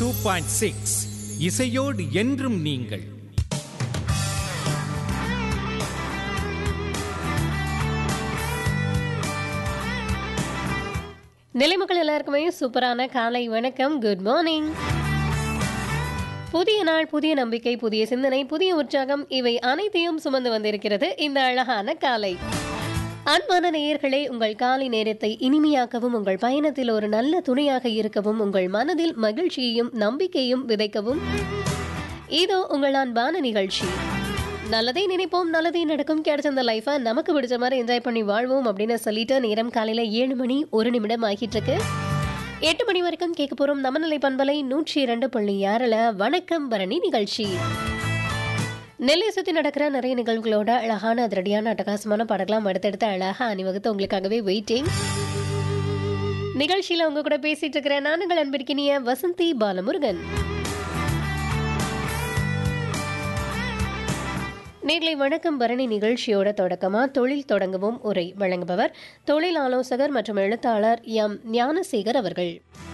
point six இசையோடு என்றும் நீங்கள் நிலைமக்கள் எல்லாருக்குமே சூப்பரான காலை வணக்கம் குட் மார்னிங் புதிய நாள் புதிய நம்பிக்கை புதிய சிந்தனை புதிய உற்சாகம் இவை அனைத்தையும் சுமந்து வந்திருக்கிறது இந்த அழகான காலை அன்பான நேயர்களே உங்கள் காலை நேரத்தை இனிமையாக்கவும் உங்கள் பயணத்தில் ஒரு நல்ல துணையாக இருக்கவும் உங்கள் மனதில் மகிழ்ச்சியையும் நம்பிக்கையும் விதைக்கவும் இதோ உங்கள் அன்பான நிகழ்ச்சி நல்லதே நினைப்போம் நல்லதே நடக்கும் கிடைச்ச அந்த லைஃபை நமக்கு பிடிச்ச மாதிரி என்ஜாய் பண்ணி வாழ்வோம் அப்படின்னு சொல்லிட்டு நேரம் காலையில ஏழு மணி ஒரு நிமிடம் ஆகிட்டு இருக்கு எட்டு மணி வரைக்கும் கேட்க போறோம் நமநிலை பண்பலை நூற்றி இரண்டு புள்ளி ஆறுல வணக்கம் பரணி நிகழ்ச்சி நெல்லை சுற்றி நடக்கிற நிறைய நிகழ்வுகளோட அழகான அதிரடியான அட்டகாசமான படங்களாம் அடுத்தடுத்து அழகா அணிவகுத்து உங்களுக்காகவே வெயிட்டிங் நிகழ்ச்சியில உங்க கூட பேசிட்டு இருக்கிற நானுங்கள் அன்பிற்கினிய வசந்தி பாலமுருகன் நேர்லை வணக்கம் பரணி நிகழ்ச்சியோட தொடக்கமா தொழில் தொடங்கவும் உரை வழங்குபவர் தொழில் ஆலோசகர் மற்றும் எழுத்தாளர் எம் ஞானசேகர் அவர்கள்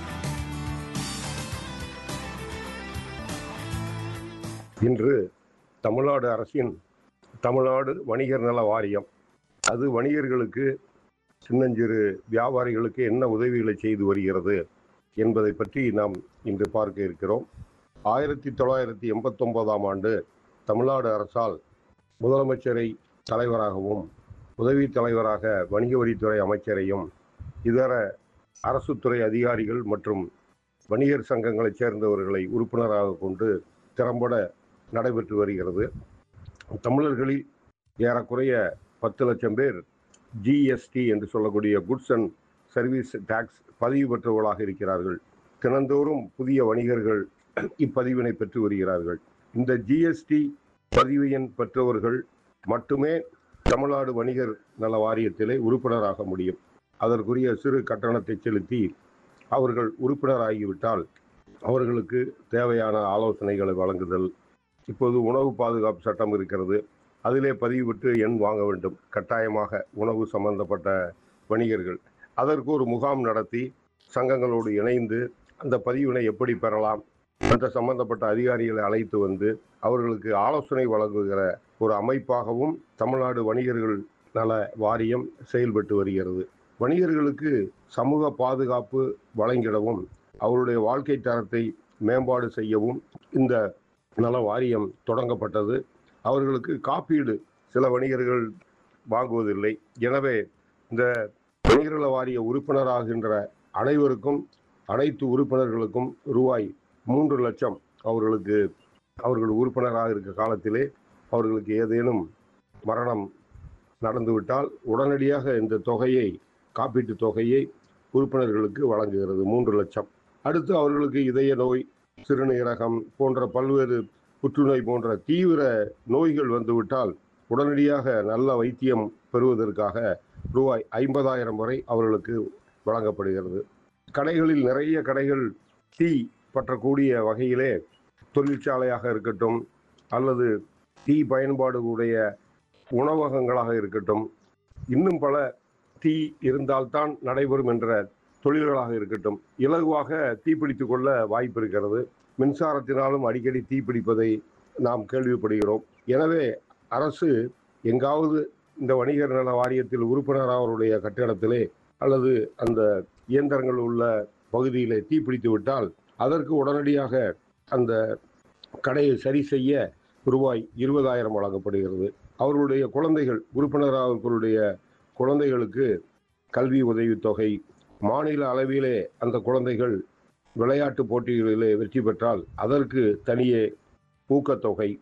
இன்று தமிழ்நாடு அரசின் தமிழ்நாடு வணிகர் நல வாரியம் அது வணிகர்களுக்கு சின்னஞ்சிறு வியாபாரிகளுக்கு என்ன உதவிகளை செய்து வருகிறது என்பதை பற்றி நாம் இன்று பார்க்க இருக்கிறோம் ஆயிரத்தி தொள்ளாயிரத்தி எண்பத்தொன்பதாம் ஆண்டு தமிழ்நாடு அரசால் முதலமைச்சரை தலைவராகவும் உதவி தலைவராக வணிக வரித்துறை அமைச்சரையும் இதர அரசு துறை அதிகாரிகள் மற்றும் வணிகர் சங்கங்களைச் சேர்ந்தவர்களை உறுப்பினராக கொண்டு திறம்பட நடைபெற்று வருகிறது தமிழர்களில் ஏறக்குறைய பத்து லட்சம் பேர் ஜிஎஸ்டி என்று சொல்லக்கூடிய குட்ஸ் அண்ட் சர்வீஸ் டாக்ஸ் பதிவு பெற்றவர்களாக இருக்கிறார்கள் தினந்தோறும் புதிய வணிகர்கள் இப்பதிவினை பெற்று வருகிறார்கள் இந்த ஜிஎஸ்டி பதிவு எண் பெற்றவர்கள் மட்டுமே தமிழ்நாடு வணிகர் நல வாரியத்திலே உறுப்பினராக முடியும் அதற்குரிய சிறு கட்டணத்தை செலுத்தி அவர்கள் உறுப்பினராகிவிட்டால் அவர்களுக்கு தேவையான ஆலோசனைகளை வழங்குதல் இப்போது உணவு பாதுகாப்பு சட்டம் இருக்கிறது அதிலே பதிவுபட்டு எண் வாங்க வேண்டும் கட்டாயமாக உணவு சம்பந்தப்பட்ட வணிகர்கள் அதற்கு ஒரு முகாம் நடத்தி சங்கங்களோடு இணைந்து அந்த பதிவினை எப்படி பெறலாம் அந்த சம்பந்தப்பட்ட அதிகாரிகளை அழைத்து வந்து அவர்களுக்கு ஆலோசனை வழங்குகிற ஒரு அமைப்பாகவும் தமிழ்நாடு வணிகர்கள் நல வாரியம் செயல்பட்டு வருகிறது வணிகர்களுக்கு சமூக பாதுகாப்பு வழங்கிடவும் அவருடைய வாழ்க்கை தரத்தை மேம்பாடு செய்யவும் இந்த நல வாரியம் தொடங்கப்பட்டது அவர்களுக்கு காப்பீடு சில வணிகர்கள் வாங்குவதில்லை எனவே இந்த வணிகர்கள வாரிய உறுப்பினராகின்ற அனைவருக்கும் அனைத்து உறுப்பினர்களுக்கும் ரூபாய் மூன்று லட்சம் அவர்களுக்கு அவர்கள் உறுப்பினராக இருக்க காலத்திலே அவர்களுக்கு ஏதேனும் மரணம் நடந்துவிட்டால் உடனடியாக இந்த தொகையை காப்பீட்டு தொகையை உறுப்பினர்களுக்கு வழங்குகிறது மூன்று லட்சம் அடுத்து அவர்களுக்கு இதய நோய் சிறுநீரகம் போன்ற பல்வேறு புற்றுநோய் போன்ற தீவிர நோய்கள் வந்துவிட்டால் உடனடியாக நல்ல வைத்தியம் பெறுவதற்காக ரூபாய் ஐம்பதாயிரம் வரை அவர்களுக்கு வழங்கப்படுகிறது கடைகளில் நிறைய கடைகள் தீ பற்றக்கூடிய வகையிலே தொழிற்சாலையாக இருக்கட்டும் அல்லது தீ பயன்பாடு உடைய உணவகங்களாக இருக்கட்டும் இன்னும் பல தீ இருந்தால்தான் நடைபெறும் என்ற தொழில்களாக இருக்கட்டும் இலகுவாக தீப்பிடித்து கொள்ள வாய்ப்பு இருக்கிறது மின்சாரத்தினாலும் அடிக்கடி தீப்பிடிப்பதை நாம் கேள்விப்படுகிறோம் எனவே அரசு எங்காவது இந்த வணிகர் நல வாரியத்தில் உறுப்பினர் அவருடைய கட்டிடத்திலே அல்லது அந்த இயந்திரங்கள் உள்ள பகுதியிலே தீப்பிடித்து விட்டால் அதற்கு உடனடியாக அந்த கடையை சரி செய்ய ரூபாய் இருபதாயிரம் வழங்கப்படுகிறது அவர்களுடைய குழந்தைகள் உறுப்பினர்களுடைய குழந்தைகளுக்கு கல்வி உதவித்தொகை மாநில அளவிலே அந்த குழந்தைகள் விளையாட்டு போட்டிகளிலே வெற்றி பெற்றால் அதற்கு தனியே ஊக்கத்தொகை